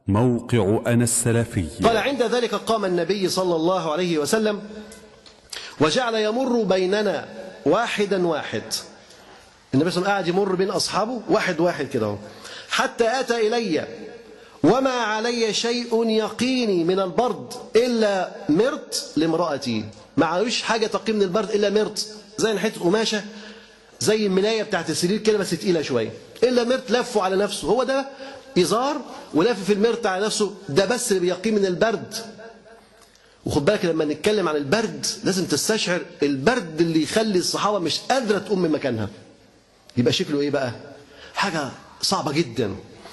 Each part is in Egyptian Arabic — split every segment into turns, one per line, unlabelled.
موقع أنا السلفي
قال عند ذلك قام النبي صلى الله عليه وسلم وجعل يمر بيننا واحدا واحد النبي صلى الله عليه وسلم قاعد يمر بين أصحابه واحد واحد كده اهو. حتى أتى إلي وما علي شيء يقيني من البرد إلا مرت لامرأتي ما عليش حاجة تقي من البرد إلا مرت زي حتة قماشة زي الملاية بتاعت السرير كده بس تقيلة شوية إلا مرت لفه على نفسه هو ده إزار ولافف المرت على نفسه ده بس اللي بيقيه من البرد وخد بالك لما نتكلم عن البرد لازم تستشعر البرد اللي يخلي الصحابة مش قادرة تقوم من مكانها يبقى شكله ايه بقى حاجة صعبة جدا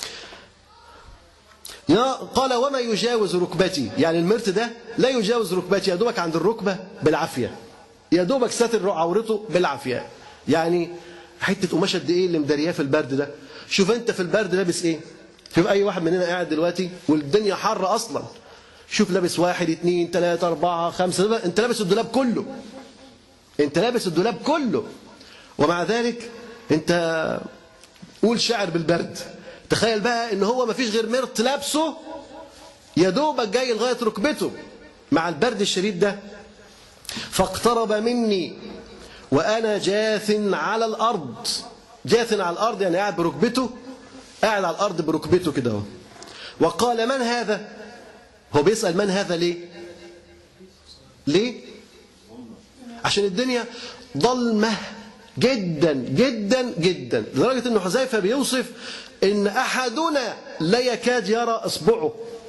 يا قال وما يجاوز ركبتي يعني المرت ده لا يجاوز ركبتي يا دوبك عند الركبة بالعافية يا دوبك ساتر عورته بالعافية يعني حتة قماشة قد ايه اللي مدارياه في البرد ده شوف انت في البرد لابس ايه شوف اي واحد مننا قاعد دلوقتي والدنيا حر اصلا شوف لابس واحد اتنين تلاتة اربعة خمسة انت لابس الدولاب كله انت لابس الدولاب كله ومع ذلك انت قول شاعر بالبرد تخيل بقى ان هو ما فيش غير مرت لابسه يا دوبك جاي لغايه ركبته مع البرد الشديد ده فاقترب مني وانا جاث على الارض جاث على الارض يعني قاعد بركبته قاعد على الارض بركبته كده اهو وقال من هذا هو بيسال من هذا ليه ليه عشان الدنيا ظلمه جدا جدا جدا لدرجة أن حذيفة بيوصف أن أحدنا لا يكاد يرى إصبعه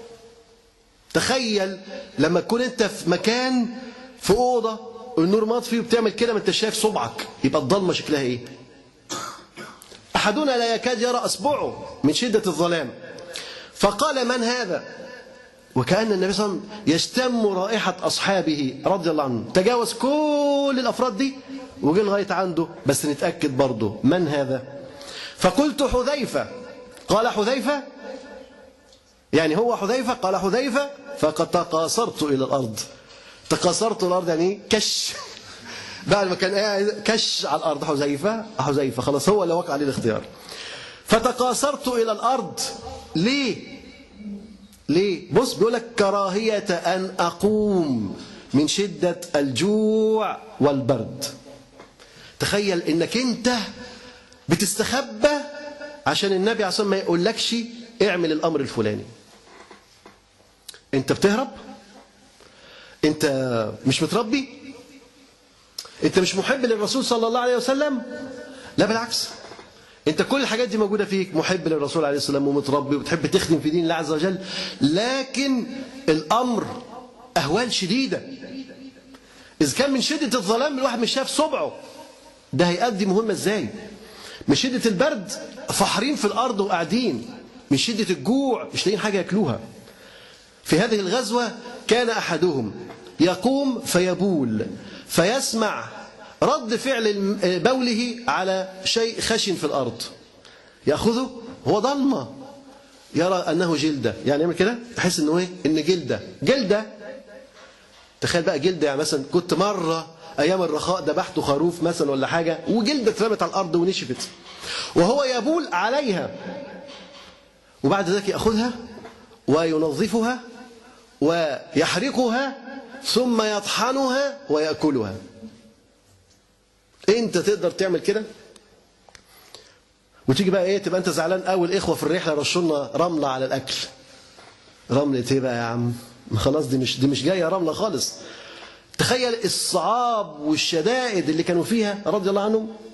تخيل لما تكون أنت في مكان في أوضة النور مطفي وبتعمل كده ما أنت شايف صبعك يبقى الضلمة شكلها إيه أحدنا لا يكاد يرى إصبعه من شدة الظلام فقال من هذا وكأن النبي صلى الله عليه وسلم يشتم رائحة أصحابه رضي الله عنهم تجاوز كل الأفراد دي وجه لغاية عنده بس نتأكد برضه من هذا فقلت حذيفة قال حذيفة يعني هو حذيفة قال حذيفة فقد تقاصرت إلى الأرض تقاصرت الأرض يعني كش بعد ما كان قاعد كش على الأرض حذيفة حذيفة خلاص هو اللي وقع عليه الاختيار فتقاصرت إلى الأرض ليه ليه بص بيقول لك كراهية أن أقوم من شدة الجوع والبرد تخيل انك انت بتستخبى عشان النبي عليه الصلاه ما يقولكش اعمل الامر الفلاني انت بتهرب انت مش متربي انت مش محب للرسول صلى الله عليه وسلم لا بالعكس انت كل الحاجات دي موجوده فيك محب للرسول عليه السلام ومتربي وبتحب تخدم في دين الله عز وجل لكن الامر اهوال شديده اذا كان من شده الظلام الواحد مش شايف صبعه ده هيأدي مهمة ازاي من شدة البرد فحرين في الأرض وقاعدين من شدة الجوع مش لاقيين حاجة ياكلوها في هذه الغزوة كان أحدهم يقوم فيبول فيسمع رد فعل بوله على شيء خشن في الأرض يأخذه هو ضلمة يرى أنه جلدة يعني يعمل كده تحس أنه إيه إن جلدة جلدة تخيل بقى جلدة يعني مثلا كنت مرة ايام الرخاء ذبحت خروف مثلا ولا حاجه وجلده اترمت على الارض ونشفت وهو يبول عليها وبعد ذلك ياخذها وينظفها ويحرقها ثم يطحنها وياكلها انت تقدر تعمل كده وتيجي بقى ايه تبقى انت زعلان قوي الاخوه في الرحله رشوا لنا رمله على الاكل رمله ايه بقى يا عم خلاص دي مش دي مش جايه رمله خالص تخيل الصعاب والشدائد اللي كانوا فيها رضي الله عنهم